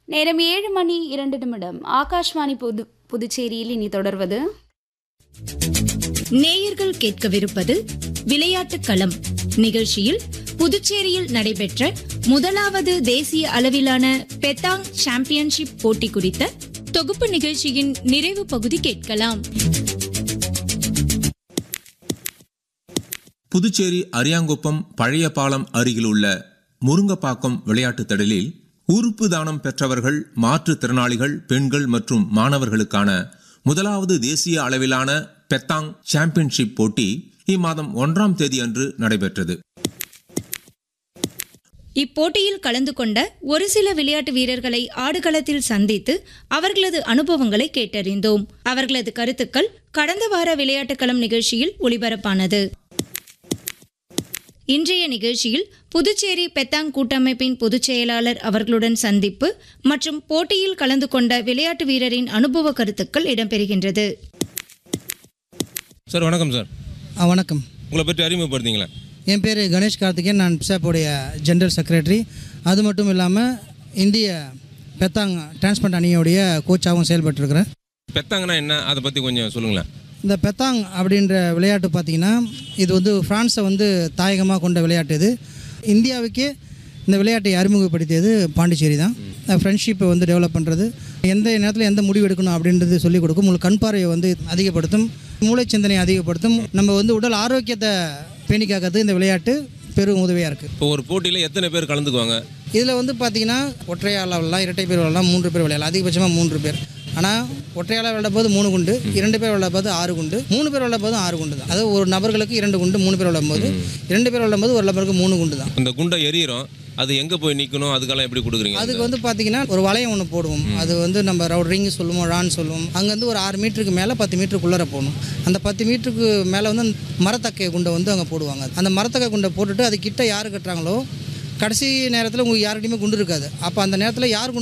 நேரம் ஏழு மணி இரண்டு நிமிடம் ஆகாஷ்வாணி புது புதுச்சேரியில் இனி தொடர்வது நேயர்கள் கேட்கவிருப்பது விளையாட்டுக் களம் நிகழ்ச்சியில் புதுச்சேரியில் நடைபெற்ற முதலாவது தேசிய அளவிலான பெத்தாங் சாம்பியன்ஷிப் போட்டி குறித்த தொகுப்பு நிகழ்ச்சியின் நிறைவு பகுதி கேட்கலாம் புதுச்சேரி அரியாங்குப்பம் பழைய பாலம் அருகிலுள்ள முருங்கப்பாக்கம் விளையாட்டுத் திடலில் உறுப்பு தானம் பெற்றவர்கள் மாற்றுத்திறனாளிகள் பெண்கள் மற்றும் மாணவர்களுக்கான முதலாவது தேசிய அளவிலான பெத்தாங் சாம்பியன்ஷிப் போட்டி இம்மாதம் ஒன்றாம் தேதி அன்று நடைபெற்றது இப்போட்டியில் கலந்து கொண்ட ஒரு சில விளையாட்டு வீரர்களை ஆடுகளத்தில் சந்தித்து அவர்களது அனுபவங்களை கேட்டறிந்தோம் அவர்களது கருத்துக்கள் கடந்த வார விளையாட்டுக் களம் நிகழ்ச்சியில் ஒளிபரப்பானது இன்றைய நிகழ்ச்சியில் புதுச்சேரி பெத்தாங் கூட்டமைப்பின் பொதுச் செயலாளர் அவர்களுடன் சந்திப்பு மற்றும் போட்டியில் கலந்து கொண்ட விளையாட்டு வீரரின் அனுபவ கருத்துக்கள் இடம்பெறுகின்றது சார் வணக்கம் சார் ஆ வணக்கம் உங்களை பற்றி அறிமுகப்படுத்திங்களா என் பேர் கணேஷ் கார்த்திகேயன் நான் பிசாப்போடைய ஜென்ரல் செக்ரட்டரி அது மட்டும் இல்லாமல் இந்திய பெத்தாங் டிரான்ஸ்பரண்ட் அணியோடைய கோச்சாகவும் செயல்பட்டுருக்கிறேன் பெத்தாங்கன்னா என்ன அதை பற்றி கொஞ்சம் சொல்லுங்களேன் இந்த பெத்தாங் அப்படின்ற விளையாட்டு பார்த்திங்கன்னா இது வந்து ஃப்ரான்ஸை வந்து தாயகமாக கொண்ட விளையாட்டு இது இந்தியாவுக்கே இந்த விளையாட்டை அறிமுகப்படுத்தியது பாண்டிச்சேரி தான் ஃப்ரெண்ட்ஷிப்பை வந்து டெவலப் பண்ணுறது எந்த நேரத்தில் எந்த முடிவு எடுக்கணும் அப்படின்றது சொல்லிக் கொடுக்கும் உங்களுக்கு கண் பார்வையை வந்து அதிகப்படுத்தும் மூளை சிந்தனையை அதிகப்படுத்தும் நம்ம வந்து உடல் ஆரோக்கியத்தை பேணி காக்கிறது இந்த விளையாட்டு பெரும் உதவியாக இருக்குது இப்போ ஒரு போட்டியில் எத்தனை பேர் கலந்துக்குவாங்க இதில் வந்து பார்த்தீங்கன்னா ஒற்றையாள் விளாடலாம் இரட்டை பேர் விளாடலாம் மூன்று பேர் விளையாடலாம் அதிகபட்சமாக மூன்று பேர் ஆனால் ஒற்றையாளாக விளையாட போது மூணு குண்டு இரண்டு பேர் விளையாட போது ஆறு குண்டு மூணு பேர் விளையாட போது ஆறு குண்டு தான் அதாவது ஒரு நபர்களுக்கு இரண்டு குண்டு மூணு பேர் விளையாடும் போது இரண்டு பேர் விளையாடும் போது ஒரு நபருக்கு மூணு குண்டு தான் இந்த குண்டை எரியிறோம் அது எங்கே போய் நிற்கணும் அதுக்கெல்லாம் எப்படி கொடுக்குறீங்க அதுக்கு வந்து பார்த்தீங்கன்னா ஒரு வளையம் ஒன்று போடுவோம் அது வந்து நம்ம ரவுட் ரிங் சொல்லுவோம் ரான் சொல்லுவோம் அங்கேருந்து ஒரு ஆறு மீட்டருக்கு மேலே பத்து மீட்டருக்குள்ளே போகணும் அந்த பத்து மீட்டருக்கு மேலே வந்து அந்த மரத்தக்கை குண்டை வந்து அங்கே போடுவாங்க அந்த மரத்தக்கை குண்டை போட்டுட்டு அது கிட்ட யார் கட்டுறாங்களோ கடைசி நேரத்தில் உங்களுக்கு யார்கிட்டையுமே குண்டு இருக்காது அப்போ அந்த நேரத்தில் யார் குண்டு